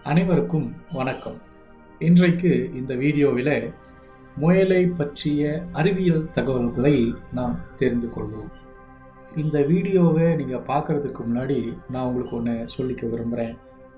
அனைவருக்கும் வணக்கம் இன்றைக்கு இந்த வீடியோவில் முயலை பற்றிய அறிவியல் தகவல்களை நாம் தெரிந்து கொள்வோம் இந்த வீடியோவை நீங்கள் பார்க்குறதுக்கு முன்னாடி நான் உங்களுக்கு ஒன்று சொல்லிக்க விரும்புகிறேன்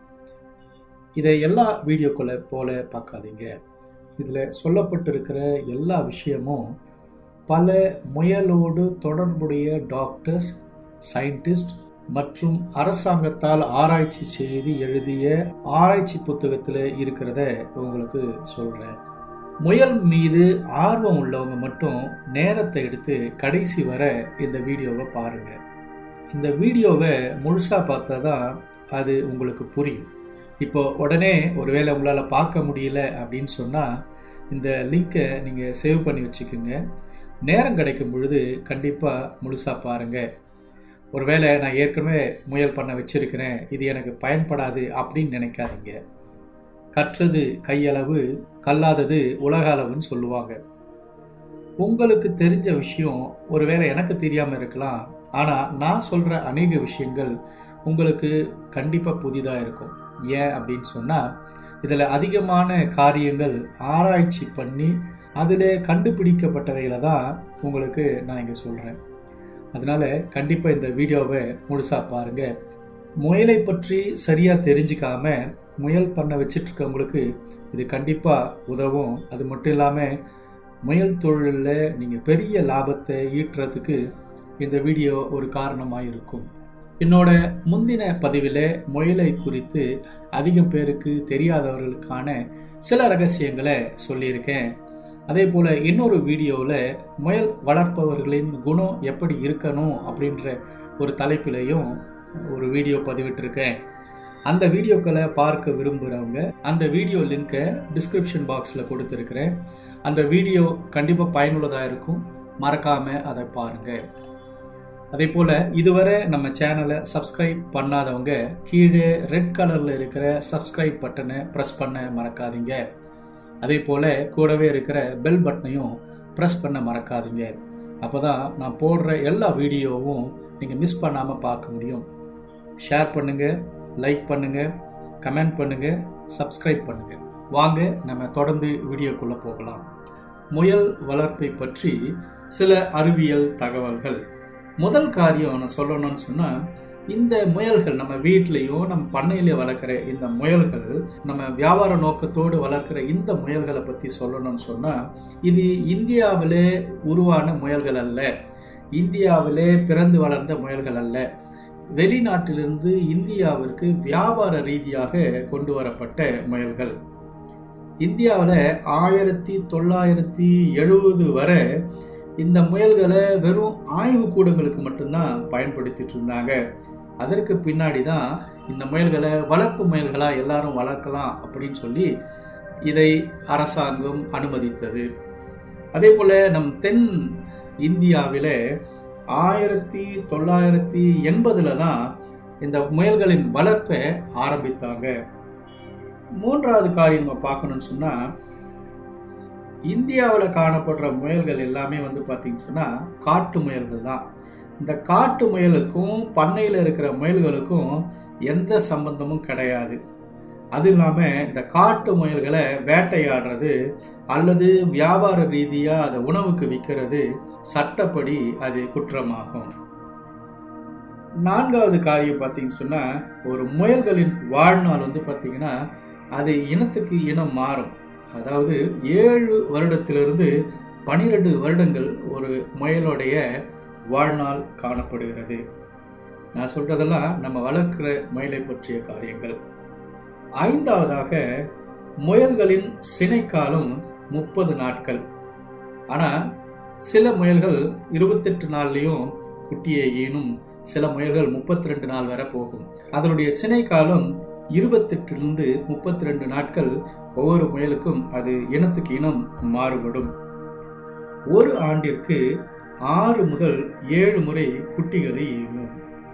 இதை எல்லா வீடியோக்களை போல பார்க்காதீங்க இதில் சொல்லப்பட்டிருக்கிற எல்லா விஷயமும் பல முயலோடு தொடர்புடைய டாக்டர்ஸ் சயின்டிஸ்ட் மற்றும் அரசாங்கத்தால் ஆராய்ச்சி செய்து எழுதிய ஆராய்ச்சி புத்தகத்தில் இருக்கிறத உங்களுக்கு சொல்கிறேன் முயல் மீது ஆர்வம் உள்ளவங்க மட்டும் நேரத்தை எடுத்து கடைசி வர இந்த வீடியோவை பாருங்கள் இந்த வீடியோவை முழுசாக பார்த்தா தான் அது உங்களுக்கு புரியும் இப்போ உடனே ஒருவேளை உங்களால் பார்க்க முடியல அப்படின்னு சொன்னால் இந்த லிங்க்கை நீங்கள் சேவ் பண்ணி வச்சுக்கோங்க நேரம் கிடைக்கும் பொழுது கண்டிப்பாக முழுசாக பாருங்கள் ஒருவேளை நான் ஏற்கனவே முயல் பண்ண வச்சிருக்கிறேன் இது எனக்கு பயன்படாது அப்படின்னு நினைக்காதீங்க கற்றது கையளவு கல்லாதது உலக அளவுன்னு சொல்லுவாங்க உங்களுக்கு தெரிஞ்ச விஷயம் ஒருவேளை எனக்கு தெரியாமல் இருக்கலாம் ஆனால் நான் சொல்கிற அநேக விஷயங்கள் உங்களுக்கு கண்டிப்பாக புதிதாக இருக்கும் ஏன் அப்படின்னு சொன்னால் இதில் அதிகமான காரியங்கள் ஆராய்ச்சி பண்ணி அதில் கண்டுபிடிக்கப்பட்டவைகளை தான் உங்களுக்கு நான் இங்கே சொல்கிறேன் அதனால் கண்டிப்பாக இந்த வீடியோவை முழுசாக பாருங்கள் முயலை பற்றி சரியாக தெரிஞ்சிக்காம முயல் பண்ண வச்சிட்ருக்கவங்களுக்கு இது கண்டிப்பாக உதவும் அது மட்டும் இல்லாமல் முயல் தொழிலில் நீங்கள் பெரிய லாபத்தை ஈட்டுறதுக்கு இந்த வீடியோ ஒரு காரணமாக இருக்கும் என்னோட முந்தின பதிவில் முயலை குறித்து அதிகம் பேருக்கு தெரியாதவர்களுக்கான சில ரகசியங்களை சொல்லியிருக்கேன் அதே போல் இன்னொரு வீடியோவில் முயல் வளர்ப்பவர்களின் குணம் எப்படி இருக்கணும் அப்படின்ற ஒரு தலைப்பிலையும் ஒரு வீடியோ பதிவிட்டிருக்கேன் அந்த வீடியோக்களை பார்க்க விரும்புகிறவங்க அந்த வீடியோ லிங்க்கை டிஸ்கிரிப்ஷன் பாக்ஸில் கொடுத்துருக்குறேன் அந்த வீடியோ கண்டிப்பாக பயனுள்ளதாக இருக்கும் மறக்காமல் அதை பாருங்கள் அதே போல் இதுவரை நம்ம சேனலை சப்ஸ்கிரைப் பண்ணாதவங்க கீழே ரெட் கலரில் இருக்கிற சப்ஸ்கிரைப் பட்டனை ப்ரெஸ் பண்ண மறக்காதீங்க அதே போல் கூடவே இருக்கிற பெல் பட்டனையும் ப்ரெஸ் பண்ண மறக்காதீங்க அப்போ தான் நான் போடுற எல்லா வீடியோவும் நீங்கள் மிஸ் பண்ணாமல் பார்க்க முடியும் ஷேர் பண்ணுங்கள் லைக் பண்ணுங்கள் கமெண்ட் பண்ணுங்கள் சப்ஸ்கிரைப் பண்ணுங்கள் வாங்க நம்ம தொடர்ந்து வீடியோக்குள்ளே போகலாம் முயல் வளர்ப்பை பற்றி சில அறிவியல் தகவல்கள் முதல் காரியம் நான் சொல்லணும்னு சொன்னால் இந்த முயல்கள் நம்ம வீட்லேயும் நம்ம பண்ணையிலே வளர்க்குற இந்த முயல்கள் நம்ம வியாபார நோக்கத்தோடு வளர்க்குற இந்த முயல்களை பற்றி சொல்லணும்னு சொன்னால் இது இந்தியாவிலே உருவான முயல்கள் அல்ல இந்தியாவிலே பிறந்து வளர்ந்த முயல்கள் அல்ல வெளிநாட்டிலிருந்து இந்தியாவிற்கு வியாபார ரீதியாக கொண்டு வரப்பட்ட முயல்கள் இந்தியாவில் ஆயிரத்தி தொள்ளாயிரத்தி எழுபது வரை இந்த முயல்களை வெறும் ஆய்வு கூடங்களுக்கு மட்டும்தான் பயன்படுத்திட்டு இருந்தாங்க அதற்கு பின்னாடி தான் இந்த முயல்களை வளர்ப்பு முயல்களாக எல்லாரும் வளர்க்கலாம் அப்படின்னு சொல்லி இதை அரசாங்கம் அனுமதித்தது அதே போல் நம் தென் இந்தியாவில் ஆயிரத்தி தொள்ளாயிரத்தி எண்பதில் தான் இந்த முயல்களின் வளர்ப்பை ஆரம்பித்தாங்க மூன்றாவது காரியம் நம்ம பார்க்கணும்னு சொன்னால் இந்தியாவில் காணப்படுற முயல்கள் எல்லாமே வந்து பார்த்தீங்கன்னு சொன்னால் காட்டு முயல்கள் தான் இந்த காட்டு முயலுக்கும் பண்ணையில் இருக்கிற முயல்களுக்கும் எந்த சம்பந்தமும் கிடையாது அது இல்லாமல் இந்த காட்டு முயல்களை வேட்டையாடுறது அல்லது வியாபார ரீதியாக அதை உணவுக்கு விற்கிறது சட்டப்படி அது குற்றமாகும் நான்காவது காரியம் பார்த்தீங்கன்னு சொன்னால் ஒரு முயல்களின் வாழ்நாள் வந்து பார்த்தீங்கன்னா அது இனத்துக்கு இனம் மாறும் அதாவது ஏழு வருடத்திலிருந்து பனிரெண்டு வருடங்கள் ஒரு முயலுடைய வாழ்நாள் காணப்படுகிறது நான் சொல்றதெல்லாம் நம்ம வளர்க்கிற முயலை பற்றிய காரியங்கள் ஐந்தாவதாக முயல்களின் சினைக்காலம் முப்பது நாட்கள் ஆனால் சில முயல்கள் இருபத்தெட்டு நாள்லேயும் குட்டியை ஈனும் சில முயல்கள் முப்பத்தி ரெண்டு நாள் வரை போகும் அதனுடைய சினை காலம் இருபத்தெட்டுலேருந்து முப்பத்தி ரெண்டு நாட்கள் ஒவ்வொரு முயலுக்கும் அது இனத்துக்கு இனம் மாறுபடும் ஒரு ஆண்டிற்கு ஆறு முதல் ஏழு முறை குட்டிகளை ஈனும்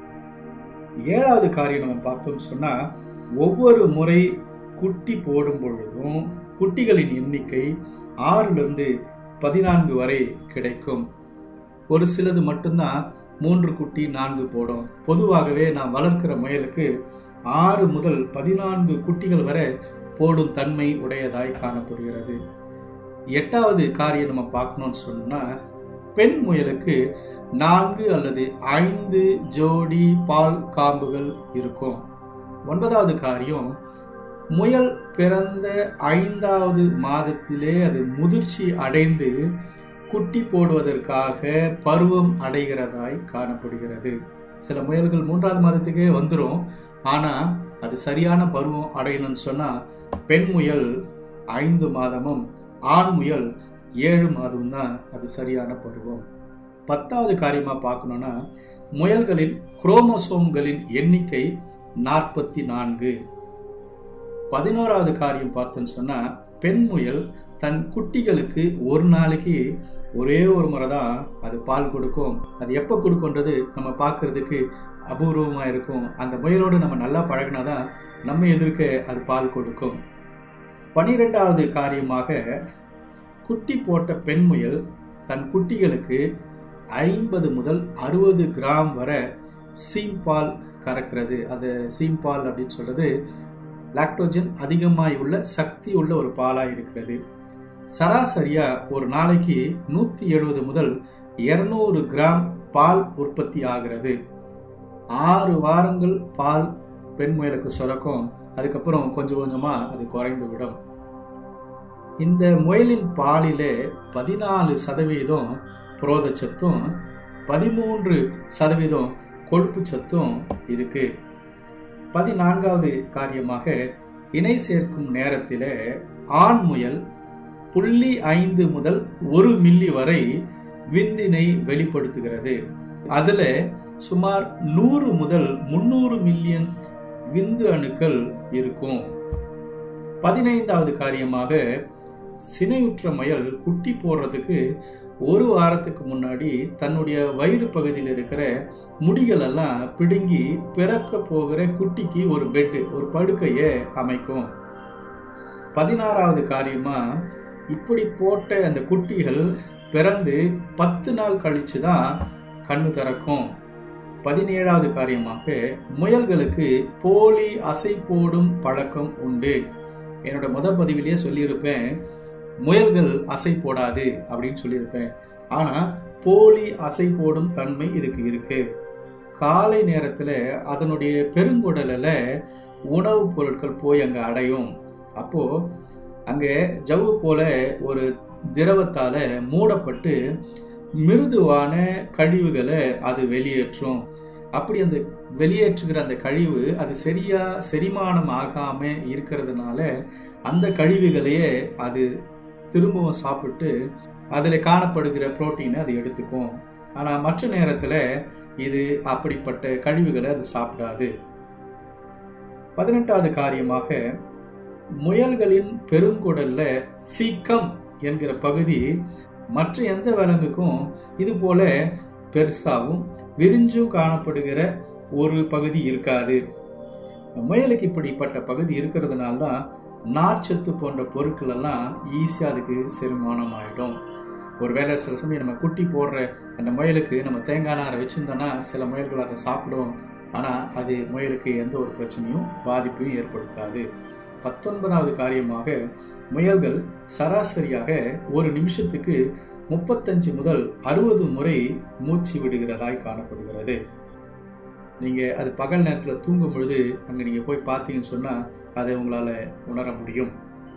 ஏழாவது காரியம் நம்ம பார்த்தோம்னு சொன்னால் ஒவ்வொரு முறை குட்டி போடும் பொழுதும் குட்டிகளின் எண்ணிக்கை ஆறிலிருந்து பதினான்கு வரை கிடைக்கும் ஒரு சிலது மட்டும்தான் மூன்று குட்டி நான்கு போடும் பொதுவாகவே நான் வளர்க்கிற முயலுக்கு ஆறு முதல் பதினான்கு குட்டிகள் வரை போடும் தன்மை உடையதாய் காணப்படுகிறது எட்டாவது காரியம் நம்ம பார்க்கணும்னு சொன்னா பெண் முயலுக்கு நான்கு அல்லது ஐந்து ஜோடி பால் காம்புகள் இருக்கும் ஒன்பதாவது காரியம் முயல் பிறந்த ஐந்தாவது மாதத்திலே அது முதிர்ச்சி அடைந்து குட்டி போடுவதற்காக பருவம் அடைகிறதாய் காணப்படுகிறது சில முயல்கள் மூன்றாவது மாதத்துக்கே வந்துடும் ஆனால் அது சரியான பருவம் அடையணும்னு சொன்னால் பெண் முயல் ஐந்து மாதமும் ஆண் முயல் ஏழு மாதம் தான் அது சரியான பருவம் பத்தாவது காரியமாக பார்க்கணுன்னா முயல்களின் குரோமோசோம்களின் எண்ணிக்கை நாற்பத்தி நான்கு பதினோராவது காரியம் பார்த்தோன்னு சொன்னால் பெண் முயல் தன் குட்டிகளுக்கு ஒரு நாளைக்கு ஒரே ஒரு முறை தான் அது பால் கொடுக்கும் அது எப்போ கொடுக்குன்றது நம்ம பார்க்கறதுக்கு அபூர்வமாக இருக்கும் அந்த முயலோடு நம்ம நல்லா பழகினா தான் நம்ம எதிர்க்க அது பால் கொடுக்கும் பனிரெண்டாவது காரியமாக குட்டி போட்ட பெண் முயல் தன் குட்டிகளுக்கு ஐம்பது முதல் அறுபது கிராம் வரை சீம்பால் கறக்கிறது அது சீம்பால் அப்படின்னு சொல்றது லாக்டோஜன் அதிகமாய் உள்ள சக்தி உள்ள ஒரு பாலாக இருக்கிறது சராசரியா ஒரு நாளைக்கு நூற்றி எழுபது முதல் இருநூறு கிராம் பால் உற்பத்தி ஆகிறது ஆறு வாரங்கள் பால் பெண் முயலுக்கு சுரக்கும் அதுக்கப்புறம் கொஞ்சம் கொஞ்சமாக அது குறைந்து விடும் இந்த முயலின் பாலிலே பதினாலு சதவீதம் புரோதச்சத்தும் பதிமூன்று சதவீதம் கொழுப்பு சத்தும் இருக்கு பதினான்காவது காரியமாக இணை சேர்க்கும் நேரத்தில் ஆண் முயல் புள்ளி ஐந்து முதல் ஒரு மில்லி வரை விந்தினை வெளிப்படுத்துகிறது அதுல சுமார் நூறு முதல் முன்னூறு மில்லியன் விந்து அணுக்கள் இருக்கும் பதினைந்தாவது காரியமாக சினையுற்ற முயல் குட்டி போடுறதுக்கு ஒரு வாரத்துக்கு முன்னாடி தன்னுடைய வயிறு பகுதியில் இருக்கிற முடிகள் எல்லாம் பிடுங்கி பிறக்க போகிற குட்டிக்கு ஒரு பெட்டு ஒரு படுக்கையை அமைக்கும் பதினாறாவது காரியமா இப்படி போட்ட அந்த குட்டிகள் பிறந்து பத்து நாள் கழிச்சு தான் கண்ணு திறக்கும் பதினேழாவது காரியமாக முயல்களுக்கு போலி அசை போடும் பழக்கம் உண்டு என்னோட முத பதிவிலேயே சொல்லியிருப்பேன் முயல்கள் அசை போடாது அப்படின்னு சொல்லியிருப்பேன் ஆனா போலி அசை போடும் தன்மை இதுக்கு இருக்கு காலை நேரத்துல அதனுடைய பெருங்குடலில் உணவுப் பொருட்கள் போய் அங்க அடையும் அப்போ அங்க ஜவ்வு போல ஒரு திரவத்தால மூடப்பட்டு மிருதுவான கழிவுகளை அது வெளியேற்றும் அப்படி அந்த வெளியேற்றுகிற அந்த கழிவு அது சரியா செரிமானம் ஆகாம இருக்கிறதுனால அந்த கழிவுகளையே அது திரும்பவும் சாப்பிட்டு அதில் காணப்படுகிற புரோட்டீனை அது எடுத்துக்கும் ஆனால் மற்ற நேரத்தில் இது அப்படிப்பட்ட கழிவுகளை அது சாப்பிடாது பதினெட்டாவது காரியமாக முயல்களின் பெருங்குடல்ல சீக்கம் என்கிற பகுதி மற்ற எந்த விலங்குக்கும் இது போல பெருசாகவும் விரிஞ்சும் காணப்படுகிற ஒரு பகுதி இருக்காது முயலுக்கு இப்படிப்பட்ட பகுதி இருக்கிறதுனால தான் நார்ச்சத்து போன்ற பொருட்கள் எல்லாம் ஈஸியாக அதுக்கு செரிமானம் ஆகிடும் ஒரு வேலை சில சமயம் நம்ம குட்டி போடுற அந்த முயலுக்கு நம்ம தேங்காய் நாரை வச்சுருந்தோன்னா சில முயல்கள் அதை சாப்பிடும் ஆனால் அது முயலுக்கு எந்த ஒரு பிரச்சனையும் பாதிப்பையும் ஏற்படுத்தாது பத்தொன்பதாவது காரியமாக முயல்கள் சராசரியாக ஒரு நிமிஷத்துக்கு முப்பத்தஞ்சு முதல் அறுபது முறை மூச்சு விடுகிறதாய் காணப்படுகிறது நீங்கள் அது பகல் நேரத்தில் தூங்கும் பொழுது அங்கே நீங்கள் போய் பார்த்தீங்கன்னு சொன்னால் அதை உங்களால் உணர முடியும்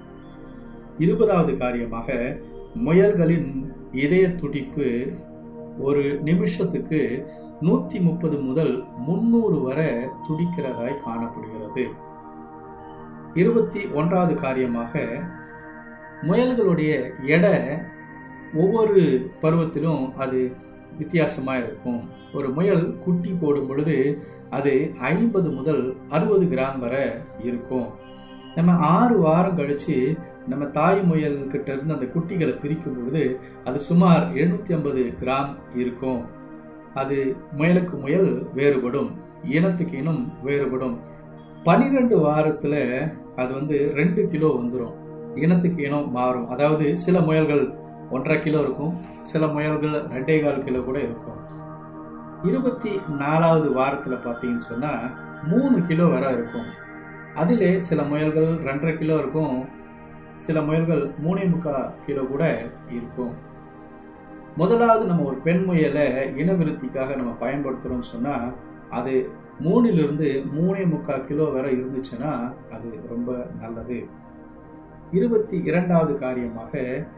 இருபதாவது காரியமாக முயல்களின் இதய துடிப்பு ஒரு நிமிஷத்துக்கு நூற்றி முப்பது முதல் முந்நூறு வரை துடிக்கிறதாய் காணப்படுகிறது இருபத்தி ஒன்றாவது காரியமாக முயல்களுடைய எடை ஒவ்வொரு பருவத்திலும் அது வித்தியாசமாக இருக்கும் ஒரு முயல் குட்டி போடும் பொழுது அது ஐம்பது முதல் அறுபது கிராம் வரை இருக்கும் நம்ம ஆறு வாரம் கழித்து நம்ம தாய் முயல் கிட்ட இருந்து அந்த குட்டிகளை பிரிக்கும் பொழுது அது சுமார் எழுநூற்றி ஐம்பது கிராம் இருக்கும் அது முயலுக்கு முயல் வேறுபடும் இனத்துக்கு இனம் வேறுபடும் பனிரெண்டு வாரத்தில் அது வந்து ரெண்டு கிலோ வந்துடும் இனத்துக்கு இனம் மாறும் அதாவது சில முயல்கள் ஒன்றரை கிலோ இருக்கும் சில முயல்கள் ரெண்டே கால் கிலோ கூட இருக்கும் இருபத்தி நாலாவது வாரத்தில் பார்த்தீங்கன்னு சொன்னால் மூணு கிலோ வரை இருக்கும் அதிலே சில முயல்கள் ரெண்டரை கிலோ இருக்கும் சில முயல்கள் மூணே முக்கால் கிலோ கூட இருக்கும் முதலாவது நம்ம ஒரு பெண் முயலை இனவிருத்திக்காக நம்ம பயன்படுத்துகிறோம்னு சொன்னால் அது மூணிலிருந்து மூணே முக்கால் கிலோ வரை இருந்துச்சுன்னா அது ரொம்ப நல்லது இருபத்தி இரண்டாவது காரியமாக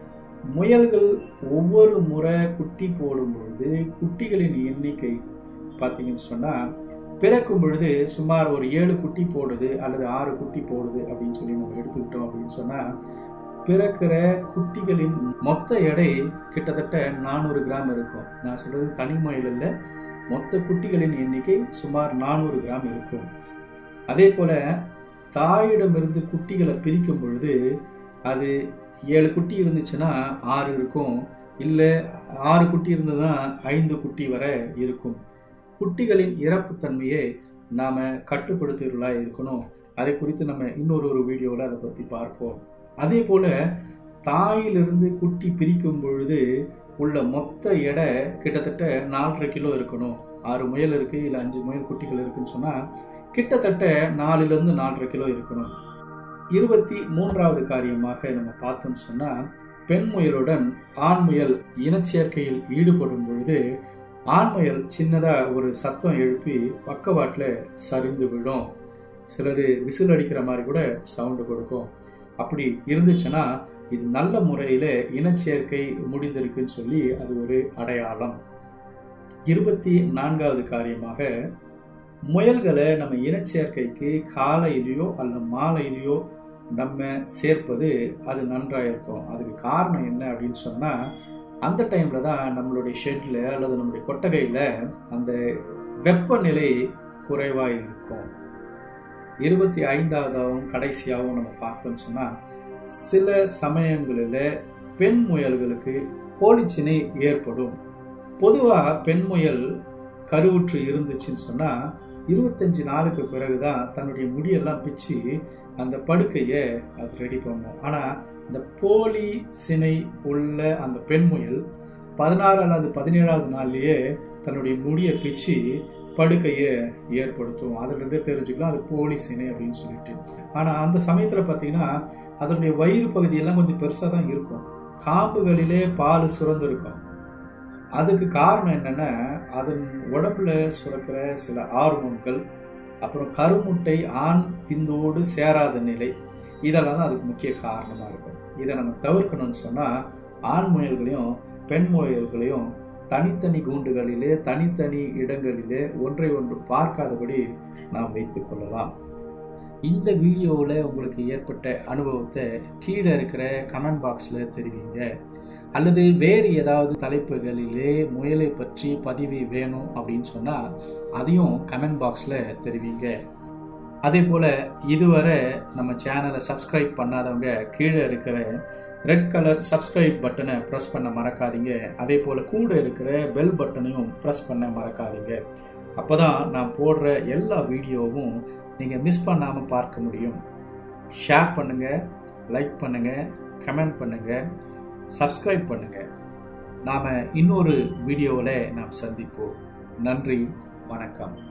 முயல்கள் ஒவ்வொரு முறை குட்டி போடும் பொழுது குட்டிகளின் எண்ணிக்கை பார்த்தீங்கன்னு சொன்னால் பிறக்கும் பொழுது சுமார் ஒரு ஏழு குட்டி போடுது அல்லது ஆறு குட்டி போடுது அப்படின்னு சொல்லி நம்ம எடுத்துக்கிட்டோம் அப்படின்னு சொன்னால் பிறக்கிற குட்டிகளின் மொத்த எடை கிட்டத்தட்ட நானூறு கிராம் இருக்கும் நான் சொல்றது தனி மயில் இல்லை மொத்த குட்டிகளின் எண்ணிக்கை சுமார் நானூறு கிராம் இருக்கும் அதே போல தாயிடமிருந்து குட்டிகளை பிரிக்கும் பொழுது அது ஏழு குட்டி இருந்துச்சுன்னா ஆறு இருக்கும் இல்லை ஆறு குட்டி இருந்ததுன்னா ஐந்து குட்டி வரை இருக்கும் குட்டிகளின் இறப்பு தன்மையை நாம் கட்டுப்படுத்துகிறவர்களாக இருக்கணும் அதை குறித்து நம்ம இன்னொரு ஒரு வீடியோவில் அதை பற்றி பார்ப்போம் அதே போல் தாயிலிருந்து குட்டி பிரிக்கும் பொழுது உள்ள மொத்த எடை கிட்டத்தட்ட நாலரை கிலோ இருக்கணும் ஆறு முயல் இருக்குது இல்லை அஞ்சு முயல் குட்டிகள் இருக்குன்னு சொன்னால் கிட்டத்தட்ட நாலுலேருந்து நாலரை கிலோ இருக்கணும் இருபத்தி மூன்றாவது காரியமாக நம்ம பார்த்தோம்னு சொன்னால் பெண் முயலுடன் ஆண் முயல் இனச்சேர்க்கையில் ஈடுபடும் பொழுது ஆண் முயல் சின்னதாக ஒரு சத்தம் எழுப்பி பக்கவாட்டில் சரிந்து விடும் சிலர் விசில் அடிக்கிற மாதிரி கூட சவுண்டு கொடுக்கும் அப்படி இருந்துச்சுன்னா இது நல்ல முறையில் இனச்சேர்க்கை முடிந்திருக்குன்னு சொல்லி அது ஒரு அடையாளம் இருபத்தி நான்காவது காரியமாக முயல்களை நம்ம இனச்சேர்க்கைக்கு காலையிலையோ அல்லது மாலையிலையோ நம்ம சேர்ப்பது அது நன்றாக இருக்கும் அதுக்கு காரணம் என்ன அப்படின்னு சொன்னால் அந்த டைமில் தான் நம்மளுடைய ஷெட்டில் அல்லது நம்மளுடைய கொட்டகையில் அந்த வெப்பநிலை குறைவாக இருக்கும் இருபத்தி ஐந்தாவதாகவும் கடைசியாகவும் நம்ம பார்த்தோம்னு சொன்னால் சில சமயங்களில் பெண் முயல்களுக்கு போலிச்சினை ஏற்படும் பொதுவாக பெண் முயல் கருவுற்று இருந்துச்சுன்னு சொன்னால் இருபத்தஞ்சு நாளுக்கு பிறகு தான் தன்னுடைய முடியெல்லாம் பிச்சு அந்த படுக்கையை அது ரெடி பண்ணும் ஆனால் இந்த போலி சினை உள்ள அந்த பெண் முயல் பதினாறு அல்லது பதினேழாவது நாள்லேயே தன்னுடைய முடியை பிச்சு படுக்கையை ஏற்படுத்தும் அதுலேருந்தே தெரிஞ்சுக்கலாம் அது போலி சினை அப்படின்னு சொல்லிட்டு ஆனால் அந்த சமயத்தில் பார்த்தீங்கன்னா அதனுடைய வயிறு பகுதியெல்லாம் கொஞ்சம் பெருசாக தான் இருக்கும் காம்புகளிலே பால் சுரந்திருக்கும் அதுக்கு காரணம் என்னென்னா அதன் உடம்புல சுரக்கிற சில ஹார்மோன்கள் அப்புறம் கருமுட்டை ஆண் விந்தோடு சேராத நிலை இதெல்லாம் தான் அதுக்கு முக்கிய காரணமாக இருக்கும் இதை நம்ம தவிர்க்கணும்னு சொன்னால் ஆண் முயல்களையும் பெண் முயல்களையும் தனித்தனி கூண்டுகளிலே தனித்தனி இடங்களிலே ஒன்றை ஒன்று பார்க்காதபடி நாம் வைத்து கொள்ளலாம் இந்த வீடியோவில் உங்களுக்கு ஏற்பட்ட அனுபவத்தை கீழே இருக்கிற கமெண்ட் பாக்ஸில் தெரிவிங்க அல்லது வேறு ஏதாவது தலைப்புகளிலே முயலை பற்றி பதிவு வேணும் அப்படின்னு சொன்னால் அதையும் கமெண்ட் பாக்ஸில் தெரிவிங்க அதே போல் இதுவரை நம்ம சேனலை சப்ஸ்கிரைப் பண்ணாதவங்க கீழே இருக்கிற ரெட் கலர் சப்ஸ்கிரைப் பட்டனை ப்ரெஸ் பண்ண மறக்காதீங்க அதே போல் கூட இருக்கிற பெல் பட்டனையும் ப்ரெஸ் பண்ண மறக்காதீங்க அப்போ தான் நான் போடுற எல்லா வீடியோவும் நீங்கள் மிஸ் பண்ணாமல் பார்க்க முடியும் ஷேர் பண்ணுங்கள் லைக் பண்ணுங்கள் கமெண்ட் பண்ணுங்கள் சப்ஸ்கிரைப் பண்ணுங்கள் நாம் இன்னொரு வீடியோவில் நாம் சந்திப்போம் நன்றி வணக்கம்